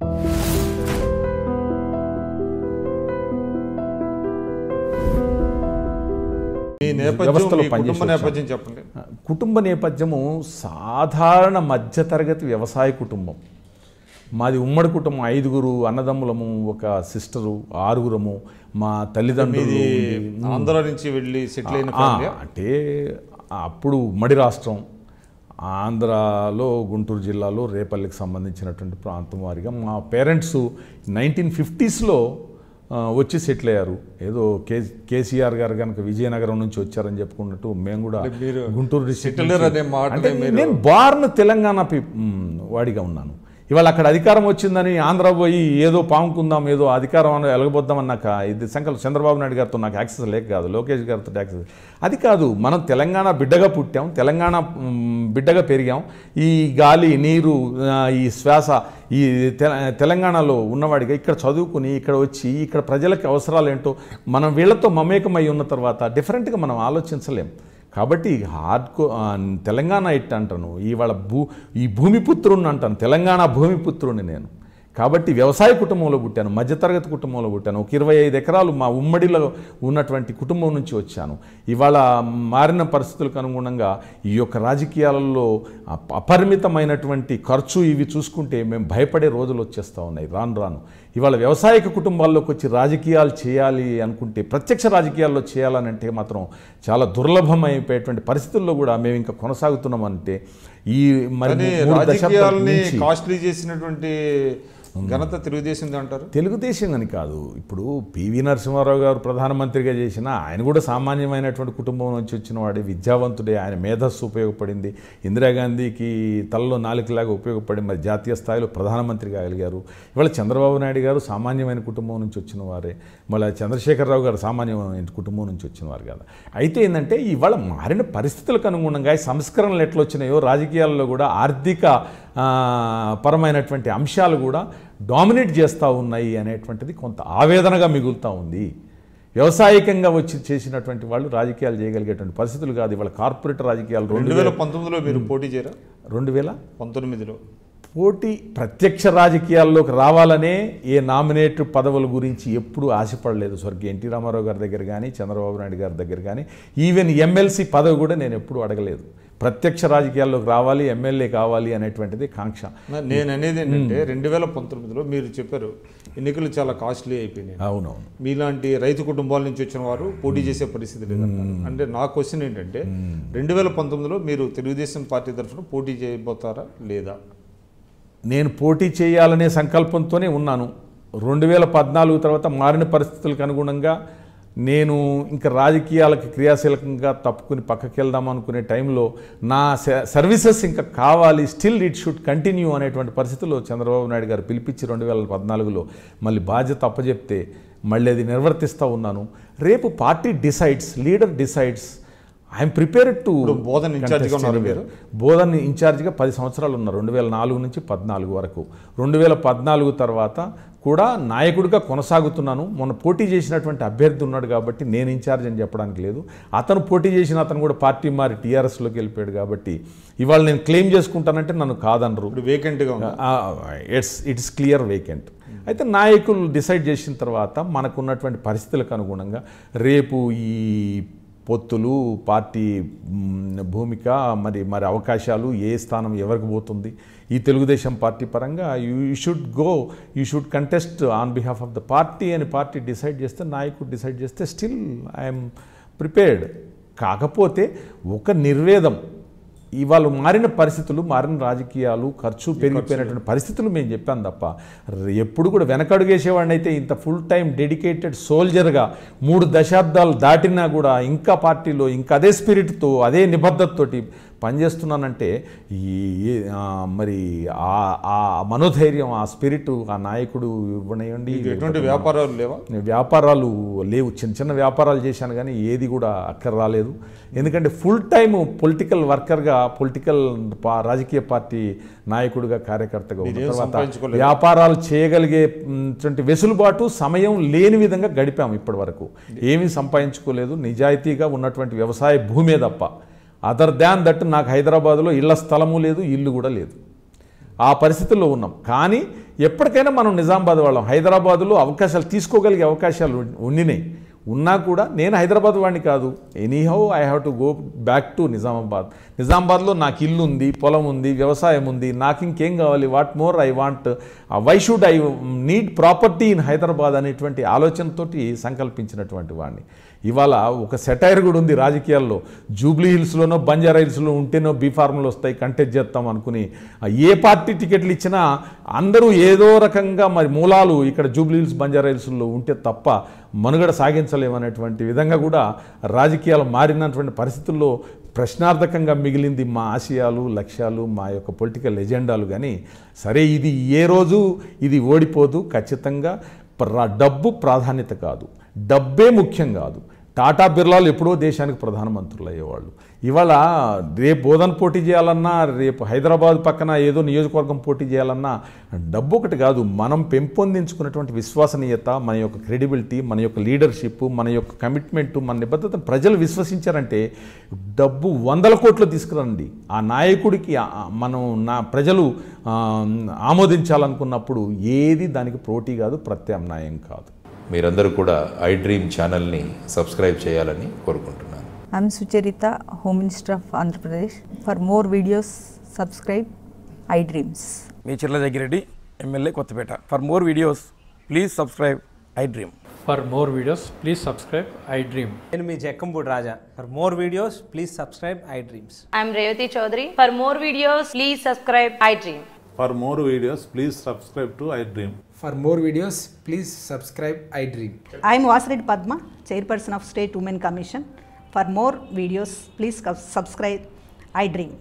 మీ నేపథ్యం వ్యవస్థలో మీ పనిచేసి కుటుంబ వచ్చాను. నేపథ్యం చెప్పండి కుటుంబ నేపథ్యము సాధారణ మధ్యతరగతి వ్యవసాయ కుటుంబం మాది ఉమ్మడి కుటుంబం ఐదుగురు అన్నదమ్ములము ఒక సిస్టరు ఆరుగురము మా తల్లిదండ్రులు ఇది ఉండి- ఆంధ్ర నుంచి వెళ్ళి సెటిల్ అయిన ఆ, ఫ్యామిలీ అంటే అప్పుడు ఉమ్మడి రాష్ట్రం ఆంధ్రాలో గుంటూరు జిల్లాలో రేపల్లికి సంబంధించినటువంటి ప్రాంతం వారిగా మా పేరెంట్స్ నైన్టీన్ ఫిఫ్టీస్లో వచ్చి సెటిల్ అయ్యారు ఏదో కే కేసీఆర్ గారు కనుక విజయనగరం నుంచి వచ్చారని చెప్పుకున్నట్టు మేము కూడా మీరు గుంటూరు డిస్ట్రిక్ట్ సెటిలర్ అనే మాటని అంటే మీరు- నేను బార్న్ తెలంగాణ పీ- మ్, వాడిగా ఉన్నాను ఇవాళ అక్కడ అధికారం వచ్చిందని ఆంధ్ర పోయి ఏదో పాముకుందాం ఏదో అధికారం అని ఎలగబోద్దామని నాకు ఆ ఇది సంకల్ప చంద్రబాబు నాయుడు గారితో నాకు యాక్సెస్ లేక కాదు లోకేష్ గారితో యాక్సెస్ అది కాదు మనం తెలంగాణ బిడ్డగా పుట్టాం తెలంగాణ మ్, బిడ్డగా పెరిగాం ఈ గాలి నీరు ఆ, ఈ శ్వాస ఈ తె- తెలంగాణలో ఉన్నవాడిగా ఇక్కడ చదువుకుని ఇక్కడ వచ్చి ఇక్కడ ప్రజలకు అవసరాలు ఏంటో మనం వీళ్ళతో మమేకమై ఉన్న తర్వాత డిఫరెంట్గా మనం ఆలోచించలేం కాబట్టి హార్డ్ కో ఆ, తెలంగాణ ఇట్ అంటాను ఇవాళ భూ ఈ భూమిపుత్రుని అంటాను తెలంగాణ భూమిపుత్రుని నేను కాబట్టి వ్యవసాయ కుటుంబంలో పుట్టాను మధ్యతరగతి కుటుంబంలో పుట్టాను ఒక ఇరవై ఐదు ఎకరాలు మా ఉమ్మడిలో ఉన్నటువంటి కుటుంబం నుంచి వచ్చాను ఇవాళ మారిన పరిస్థితులకు అనుగుణంగా ఈ యొక్క రాజకీయాలలో అప- అపరిమితమైనటువంటి ఖర్చు ఇవి చూసుకుంటే మేము భయపడే రోజులు వచ్చేస్తూ ఉన్నాయి రాను రాను ఇవాళ వ్యవసాయక కుటుంబాల్లోకి వచ్చి రాజకీయాలు చేయాలి అనుకుంటే ప్రత్యక్ష రాజకీయాల్లో చేయాలని అంటే మాత్రం చాలా దుర్లభమైపోయేటువంటి పరిస్థితుల్లో కూడా మేము ఇంకా కొనసాగుతున్నామంటే ఈ మరి కానీ మూడు దశాబ్దాల రాజకీయాలని నుంచి కాస్ట్లీ చేసినటువంటి ఘనత తెలుగుదేశం అంటారు తెలుగుదేశం అని కాదు ఇప్పుడు పివి నరసింహారావు గారు ప్రధానమంత్రిగా చేసిన ఆయన కూడా సామాన్యమైనటువంటి కుటుంబం నుంచి వచ్చిన వాడే విద్యావంతుడే ఆయన మేధస్సు ఉపయోగపడింది ఇందిరాగాంధీకి తలలో నాలుకలాగా ఉపయోగపడి మరి జాతీయ స్థాయిలో ప్రధానమంత్రి కాగలిగారు ఇవాళ చంద్రబాబు నాయుడు గారు సామాన్యమైన కుటుంబం నుంచి వచ్చిన వారే మళ్ళీ చంద్రశేఖరరావు గారు సామాన్యమైన కుటుంబం నుంచి వచ్చిన వారు కదా అయితే ఏంటంటే ఇవాళ మారిన పరిస్థితులకు అనుగుణంగా ఈ సంస్కరణలు ఎట్లా వచ్చినాయో రాజకీయాల్లో కూడా ఆర్థిక ఆ, పరమైనటువంటి అంశాలు కూడా డామినేట్ చేస్తూ ఉన్నాయి అనేటువంటిది కొంత ఆవేదనగా మిగులుతూ ఉంది వ్యవసాయకంగా వచ్చి చేసినటువంటి వాళ్ళు రాజకీయాలు చేయగలిగేటువంటి పరిస్థితులు కాదు ఇవాళ కార్పొరేట్ రాజకీయాలు రెండు రెండు వేల పంతొమ్మిదిలో మీరు పోటీ చేయరా రెండు వేల పంతొమ్మిదిలో పోటీ ప్రత్యక్ష రాజకీయాల్లోకి రావాలనే ఏ నామినేట్ పదవుల గురించి ఎప్పుడూ ఆశపడలేదు స్వర్గీయ ఎన్టీ రామారావు గారి దగ్గర కానీ చంద్రబాబు నాయుడు గారి దగ్గర కానీ ఈవెన్ ఎమ్మెల్సీ పదవి కూడా నేను ఎప్పుడూ అడగలేదు ప్రత్యక్ష రాజకీయాల్లోకి రావాలి ఎమ్మెల్యే కావాలి అనేటువంటిది కాంక్ష నా- నేను అనేది ఏంటంటే రెండు వేల పంతొమ్మిదిలో మీరు చెప్పారు ఎన్నికలు చాలా కాస్ట్లీ అయిపోయినాయి అవునవును మీలాంటి రైతు కుటుంబాల నుంచి వచ్చిన వారు పోటీ చేసే పరిస్థితి లేదన్నారు అంటే నా క్వశ్చన్ ఏంటంటే రెండు వేల పంతొమ్మిదిలో మీరు తెలుగుదేశం పార్టీ తరఫున పోటీ చేయబోతారా లేదా నేను పోటీ చేయాలనే సంకల్పంతోనే ఉన్నాను రెండు వేల పద్నాలుగు తర్వాత మారిన పరిస్థితులకు అనుగుణంగా నేను ఇంకా రాజకీయాలకు క్రియాశీలకంగా తప్పుకుని పక్కకి వెళ్దాం అనుకునే టైంలో నా స- సర్వీసెస్ ఇంకా కావాలి స్టిల్ ఇట్ షుడ్ కంటిన్యూ అనేటువంటి పరిస్థితుల్లో చంద్రబాబు నాయుడు గారు పిలిపించి రెండు వేల పద్నాలుగులో మళ్ళీ బాధ్యత అప్పచెప్తే మళ్ళీ అది నిర్వర్తిస్తూ ఉన్నాను రేపు party decides leader decides I'm prepared to ఇప్పుడు బోధన ఇన్ఛార్జిగా ఉన్నారు మీరు బోధన్ ఇన్ఛార్జిగా పది సంవత్సరాలు ఉన్నారు రెండు వేల నాలుగు నుంచి పద్నాలుగు వరకు రెండు వేల పద్నాలుగు తర్వాత కూడా నాయకుడిగా కొనసాగుతున్నాను మొన్న పోటీ చేసినటువంటి అభ్యర్థి ఉన్నాడు కాబట్టి నేను ఇన్ఛార్జ్ అని చెప్పడానికి లేదు అతను పోటీ చేసిన అతను కూడా పార్టీ మారి టీఆర్ఎస్లోకి వెళ్ళిపోయాడు కాబట్టి ఇవాళ నేను క్లెయిమ్ చేసుకుంటానంటే నన్ను కాదనరు ఇప్పుడు వేకెంట్గా ఉంది ఇట్స్ ఇట్స్ క్లియర్ వేకెంట్ అయితే నాయకులు డిసైడ్ చేసిన తర్వాత మనకున్నటువంటి పరిస్థితులకు అనుగుణంగా రేపు ఈ పొత్తులు పార్టీ మ్, భూమిక మరి మరి అవకాశాలు ఏ స్థానం ఎవరికి పోతుంది ఈ తెలుగుదేశం పార్టీ పరంగా you should go you should contest on behalf of the party అని పార్టీ డిసైడ్ చేస్తే నాయకుడు డిసైడ్ చేస్తే స్టిల్ ఐఎమ్ ప్రిపేర్డ్ కాకపోతే ఒక నిర్వేదం ఇవాళ మారిన పరిస్థితులు మారిన రాజకీయాలు ఖర్చు పెరిగిపోయినటువంటి పరిస్థితులు మేము చెప్పాను తప్ప ర- ఎప్పుడు కూడా వెనకడుగేసేవాడిని అయితే ఇంత ఫుల్ టైం డెడికేటెడ్ సోల్జర్గా మూడు దశాబ్దాలు దాటినా కూడా ఇంకా పార్టీలో ఇంకా అదే స్పిరిట్తో అదే నిబద్ధతతోటి పనిచేస్తున్నానంటే ఈ ఏ- ఆ, మరి ఆ ఆ మనోధైర్యం ఆ స్పిరిట్ ఆ నాయకుడు ఇవ్వనివ్వండి ఎటువంటి వ్యాపారాలు లేవా వ్యాపారాలు లేవు చిన్న చిన్న వ్యాపారాలు చేశాను కానీ ఏది కూడా అక్కర రాలేదు ఎందుకంటే ఫుల్ టైం పొలిటికల్ వర్కర్గా పొలిటికల్ పా రాజకీయ పార్టీ నాయకుడిగా కార్యకర్తగా ఉన్న మీరేం తర్వాత సంపాదించుకోలేదు. వ్యాపారాలు చేయగలిగే మ్, టువంటి వెసులుబాటు సమయం లేని విధంగా గడిపాము ఇప్పటి వరకు ఏమీ సంపాదించుకోలేదు నిజాయితీగా ఉన్నటువంటి వ్యవసాయ భూమే తప్ప అదర్ దాన్ దట్ నాకు హైదరాబాద్లో ఇళ్ల స్థలము లేదు ఇల్లు కూడా లేదు ఆ పరిస్థితుల్లో ఉన్నాం కానీ ఎప్పటికైనా మనం నిజామాబాద్ వాళ్ళం హైదరాబాద్లో అవకాశాలు తీసుకోగలిగే అవకాశాలు ఉం- ఉండినాయి ఉన్నా కూడా నేను హైదరాబాద్ వాడిని కాదు anyhow I have to go back to Nizamabad నిజామాబాద్లో నాకు ఇల్లు ఉంది పొలం ఉంది వ్యవసాయం ఉంది నాకు ఇంకేం కావాలి what more I want why should I need property in Hyderabad అనేటువంటి ఆలోచనతోటి సంకల్పించినటువంటి వాడిని ఇవాళ ఒక సెటైర్ కూడా ఉంది రాజకీయాల్లో జూబ్లీ హిల్స్లోనో బంజారా హిల్స్లో ఉంటేనో బీ ఫార్ములు వస్తాయి కంటెస్ట్ చేస్తాం అనుకుని ఆ ఏ పార్టీ టికెట్లు ఇచ్చినా అందరూ ఏదో రకంగా మరి మూలాలు ఇక్కడ జూబ్లీ హిల్స్ బంజారా హిల్స్లో ఉంటే తప్ప మనుగడ సాగించలేమనేటువంటి విధంగా కూడా రాజకీయాలు మారినటువంటి పరిస్థితుల్లో ప్రశ్నార్థకంగా మిగిలింది మా ఆశయాలు లక్ష్యాలు మా యొక్క పొలిటికల్ ఎజెండాలు కానీ సరే ఇది ఏ రోజు ఇది ఓడిపోదు ఖచ్చితంగా ప్ర డబ్బు ప్రాధాన్యత కాదు డబ్బే ముఖ్యం కాదు టాటా బిర్లాలు ఎప్పుడో దేశానికి ప్రధానమంత్రులు అయ్యేవాళ్ళు ఇవాళ రేపు బోధన పోటీ చేయాలన్నా రేపు హైదరాబాద్ పక్కన ఏదో నియోజకవర్గం పోటీ చేయాలన్నా డబ్బు ఒకటి కాదు మనం పెంపొందించుకున్నటువంటి విశ్వసనీయత మన యొక్క క్రెడిబిలిటీ మన యొక్క లీడర్షిప్ మన యొక్క కమిట్మెంట్ మన నిబద్ధతను ప్రజలు విశ్వసించారంటే డబ్బు వందల కోట్లు తీసుకురండి ఆ నాయకుడికి ఆ- ఆ మనం నా ప్రజలు ఆ, ఆమోదించాలనుకున్నప్పుడు ఏది దానికి పోటీ కాదు ప్రత్యామ్నాయం కాదు మీరందరూ కూడా ఐ డ్రీమ్ ఛానల్ని సబ్స్క్రైబ్ చేయాలని కోరుకుంటున్నాను I'm Sucharita, Home Minister of Andhra Pradesh. For more videos, subscribe iDreams. మీ Chirla Jaggi Reddy MLA Kothapeta for more videos please subscribe iDream For more videos, please subscribe I Dream. నేను మీ Jakkampudi Raja for more videos please subscribe iDreams I'm Revati Chaudhary. For more videos, please subscribe iDream. For more videos, please subscribe to iDream. For more videos, please subscribe iDream. I am Vasireddy Padma, Chairperson of State Women Commission. For more videos, please subscribe iDream.